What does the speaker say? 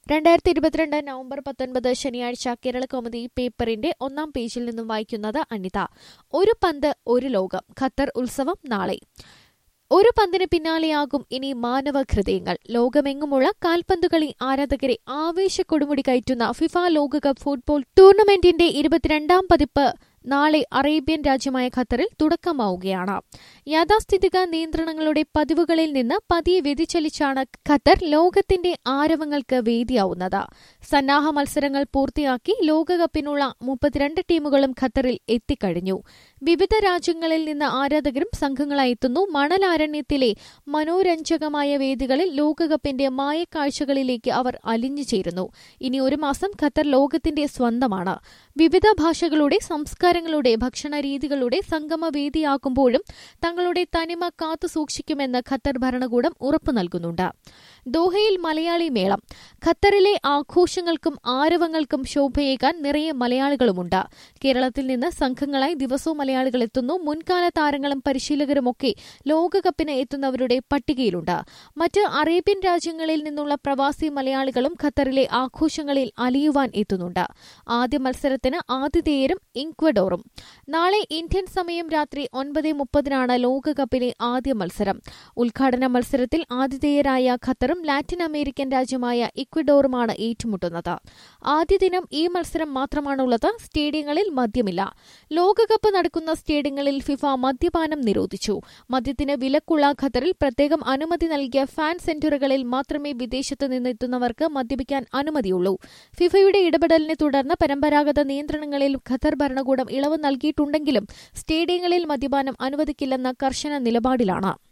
രണ്ടായിരത്തി ഇരുപത്തിരണ്ട് നവംബർ പത്തൊൻപത് ശനിയാഴ്ച കേരള കൗമുദി പേപ്പറിന്റെ ഒന്നാം പേജിൽ നിന്നും വായിക്കുന്നത് അനിത ഒരു പന്ത് ഒരു ലോകം ഖത്തർ ഉത്സവം നാളെ ഒരു പന്തിന് പിന്നാലെയാകും ഇനി മാനവ ഹൃദയങ്ങൾ ലോകമെങ്ങുമുള്ള കാൽപന്തുകളി ആരാധകരെ ആവേശ കൊടുമുടി കയറ്റുന്ന ഫിഫ ലോകകപ്പ് ഫുട്ബോൾ ടൂർണമെന്റിന്റെ ഇരുപത്തിരണ്ടാം പതിപ്പ് നാളെ അറേബ്യൻ രാജ്യമായ ഖത്തറിൽ തുടക്കമാവുകയാണ് യാഥാസ്ഥിതിക നിയന്ത്രണങ്ങളുടെ പതിവുകളിൽ നിന്ന് പതിയെ വ്യതിചലിച്ചാണ് ഖത്തർ ലോകത്തിന്റെ ആരവങ്ങൾക്ക് വേദിയാവുന്നത് സന്നാഹ മത്സരങ്ങൾ പൂർത്തിയാക്കി ലോകകപ്പിനുള്ള മുപ്പത്തിരണ്ട് ടീമുകളും ഖത്തറിൽ എത്തിക്കഴിഞ്ഞു വിവിധ രാജ്യങ്ങളിൽ നിന്ന് ആരാധകരും സംഘങ്ങളായി എത്തുന്നു മണലാരണ്യത്തിലെ മനോരഞ്ജകമായ വേദികളിൽ ലോകകപ്പിന്റെ മായക്കാഴ്ചകളിലേക്ക് അവർ അലിഞ്ഞു ചേരുന്നു ഇനി ഒരു മാസം ഖത്തർ ലോകത്തിന്റെ സ്വന്തമാണ് വിവിധ ഭാഷകളുടെ സംസ്കാരങ്ങളുടെ ഭക്ഷണ രീതികളുടെ സംഗമവേദിയാക്കുമ്പോഴും തങ്ങളുടെ തനിമ കാത്തു സൂക്ഷിക്കുമെന്ന് ഖത്തർ ഭരണകൂടം ഉറപ്പു നൽകുന്നുണ്ട് ദോഹയിൽ മലയാളി മേളം ഖത്തറിലെ ആഘോഷങ്ങൾക്കും ആരവങ്ങൾക്കും ശോഭയേകാൻ നിറയെ മലയാളികളുമുണ്ട് കേരളത്തിൽ നിന്ന് സംഘങ്ങളായി ദിവസവും മലയാളികൾ എത്തുന്നു മുൻകാല താരങ്ങളും പരിശീലകരുമൊക്കെ ലോകകപ്പിന് എത്തുന്നവരുടെ പട്ടികയിലുണ്ട് മറ്റ് അറേബ്യൻ രാജ്യങ്ങളിൽ നിന്നുള്ള പ്രവാസി മലയാളികളും ഖത്തറിലെ ആഘോഷങ്ങളിൽ അലിയുവാൻ എത്തുന്നുണ്ട് ആദ്യ മത്സരത്തിന് ആതിഥേയരും ഇക്വഡോറും നാളെ ഇന്ത്യൻ സമയം രാത്രി ഒൻപത് മുപ്പതിനാണ് ലോകകപ്പിലെ ആദ്യ മത്സരം ഉദ്ഘാടന മത്സരത്തിൽ ആതിഥേയരായ ഖത്തറും ലാറ്റിൻ അമേരിക്കൻ രാജ്യമായ ഇക്വഡോറുമാണ് ഏറ്റുമുട്ടുന്നത് ആദ്യ ദിനം ഈ മത്സരം മാത്രമാണുള്ളത് സ്റ്റേഡിയങ്ങളിൽ മദ്യമില്ല ലോകകപ്പ് നടക്കുന്ന സ്റ്റേഡിയങ്ങളിൽ ഫിഫ മദ്യപാനം നിരോധിച്ചു മദ്യത്തിന് വിലക്കുള്ള ഖത്തറിൽ പ്രത്യേകം അനുമതി നൽകിയ ഫാൻ സെന്ററുകളിൽ മാത്രമേ വിദേശത്ത് നിന്നെത്തുന്നവർക്ക് മദ്യപിക്കാൻ അനുമതിയുള്ളൂ ഫിഫയുടെ ഇടപെടലിനെ തുടർന്ന് പരമ്പരാഗത നിയന്ത്രണങ്ങളിൽ ഖത്തർ ഭരണകൂടം ഇളവ് നൽകിയിട്ടുണ്ടെങ്കിലും സ്റ്റേഡിയങ്ങളിൽ മദ്യപാനം അനുവദിക്കില്ലെന്ന കർശന നിലപാടിലാണ്